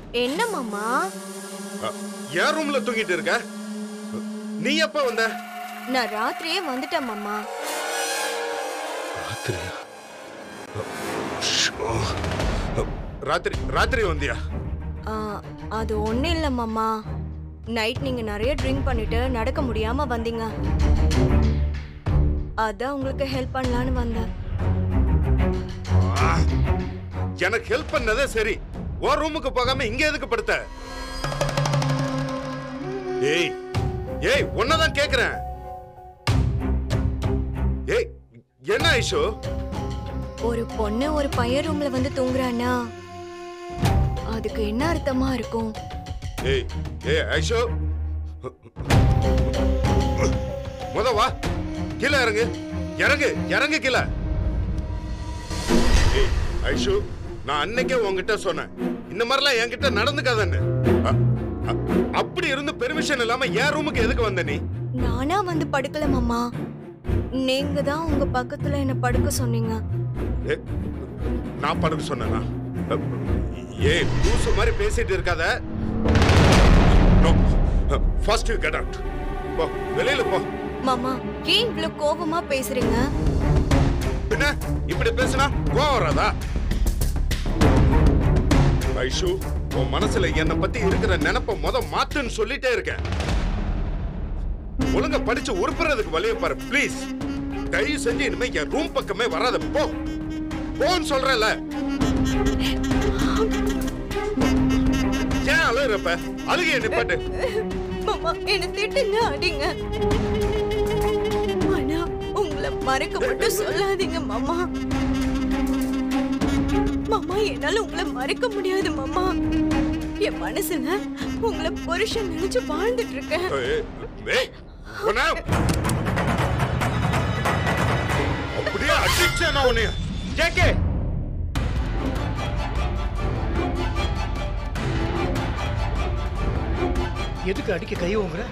என்ன மாமா அ, என் ரூம்ல தூங்கிட்டு இருக்க நீ எப்ப வந்த நான் ராத்திரியே வந்துட்டேன் மாமா ராத்திரியா ஷோ. ராத்திரி ராத்திரி வந்தியா ஆ, அது ஒண்ணும் இல்ல மாமா நைட் நீங்க நிறைய ட்ரிங்க் பண்ணிட்டு நடக்க முடியாம வந்தீங்க அதான் உங்களுக்கு ஹெல்ப் பண்ணலான்னு வந்தேன் ஆ, எனக்கு ஹெல்ப் பண்ணதே சரி உன் ரூமுக்கு போகாம இங்க எதுக்கு படுத்த ஏய் ஏய் உன்னதான் கேக்குறேன் ஏய் என்ன ஐஷோ ஒரு பொண்ணு ஒரு பையன் ரூம்ல வந்து தூங்குறான்னா அதுக்கு என்ன அர்த்தமா இருக்கும் ஏய் ஏய் ஐஷோ முத வா கீழே இறங்கு இறங்கு இறங்கு கீழே ஏய் ஐஷு நான் அன்னைக்கே உன்கிட்ட சொன்னேன் இந்த மாதிரிலாம் என்கிட்ட நடந்துக்காதன்னு அ- அ- அப்படி இருந்து பெர்மிஷன் இல்லாம என் ரூமுக்கு எதுக்கு வந்த நீ நானா வந்து படுக்கல மாமா நீங்க தான் உங்க பக்கத்துல என்ன படுக்க சொன்னீங்க ஏ, நான் படுக்க சொன்னேனா ஏய் லூசு மாதிரி பேசிட்டு இருக்காத no first you get out போ வெளியில போ மாமா ஏன் இவ்வளவு கோபமா பேசுறீங்க பின்ன இப்படி பேசினா கோவம் வராதா ஐஷு உன் மனசுல என்னை பத்தி இருக்கிற நினைப்ப முத மாத்துன்னு சொல்லிட்டே இருக்கேன் ஒழுங்கா படிச்சு உருப்புறதுக்கு வழிய பாரு ப்ளீஸ் தயவு செஞ்சு இனிமே என் ரூம் பக்கமே வராத போ போன்னு சொல்றேன்ல ஏன் அழுகுறப்ப அழுகைய நிப்பாட்டு மாமா என்ன திட்டுங்க அடிங்க ஆனா உங்களை மறக்க மட்டும் சொல்லாதீங்க மாமா மாமா என்னால உங்களை மறக்க முடியாது மாமா என் மனசுல உங்களை புருஷன் நினைச்சு வாழ்ந்துட்டு இருக்கேன் ஏய், ஏய், உன்னை அப்படியே அடிச்சேன் நான் உன்னைய ஜேகே எதுக்கு அடிக்க கை ஓங்குற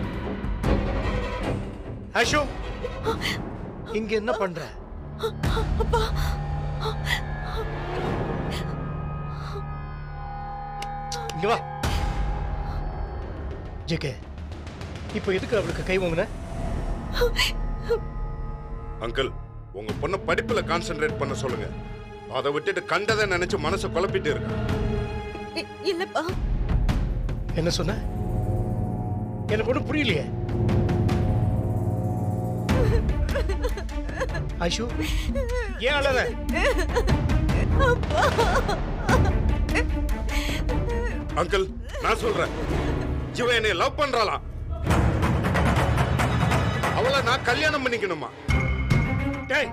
அஷோ இங்க என்ன பண்ற இங்க வா ஜேகே இப்போ எதுக்கு அவளுக்கு கை ஓங்குன அங்கிள் உங்க பொண்ண படிப்புல கான்சென்ட்ரேட் பண்ண சொல்லுங்க அதை விட்டுட்டு கண்டதை நினைச்சு மனசை குழப்பிட்டு இருக்க இ- இல்லப்பா என்ன சொன்ன எனக்கு ஒன்றும் புரியலையே ஐஷு ஏன் அழற அங்கிள் நான் சொல்றேன் இவ என்னை லவ் பண்றாளாம் அவளை நான் கல்யாணம் பண்ணிக்கணுமா டேய்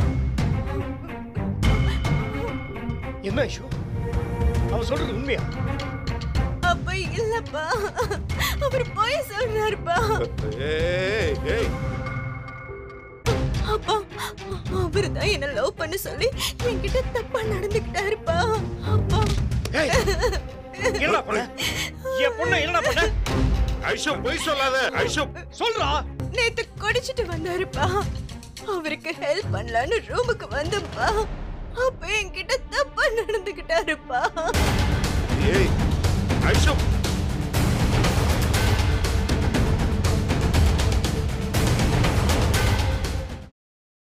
என்ன ஐஷு அவ சொல்றது உண்மையா அப்பா இல்லப்பா அவர் போய் சொல்றாருப்பா ஏய் ஏய் அப்பா அவர் தான் என்ன லவ் பண்ண சொல்லி என்கிட்ட தப்பா நடந்துக்கிட்டாருப்பா அப்பா ஏய் என்னடா பண்ண என் பொண்ணை என்னடா பண்ண ஐஷோ பொய் சொல்லாத ஐஷோ சொல்றா நேத்து குடிச்சிட்டு வந்தாருப்பா அவருக்கு ஹெல்ப் பண்ணலான்னு ரூமுக்கு வந்தப்பா அப்ப என்கிட்ட தப்பா நடந்துக்கிட்டாருப்பா ஏய் ஐஷோ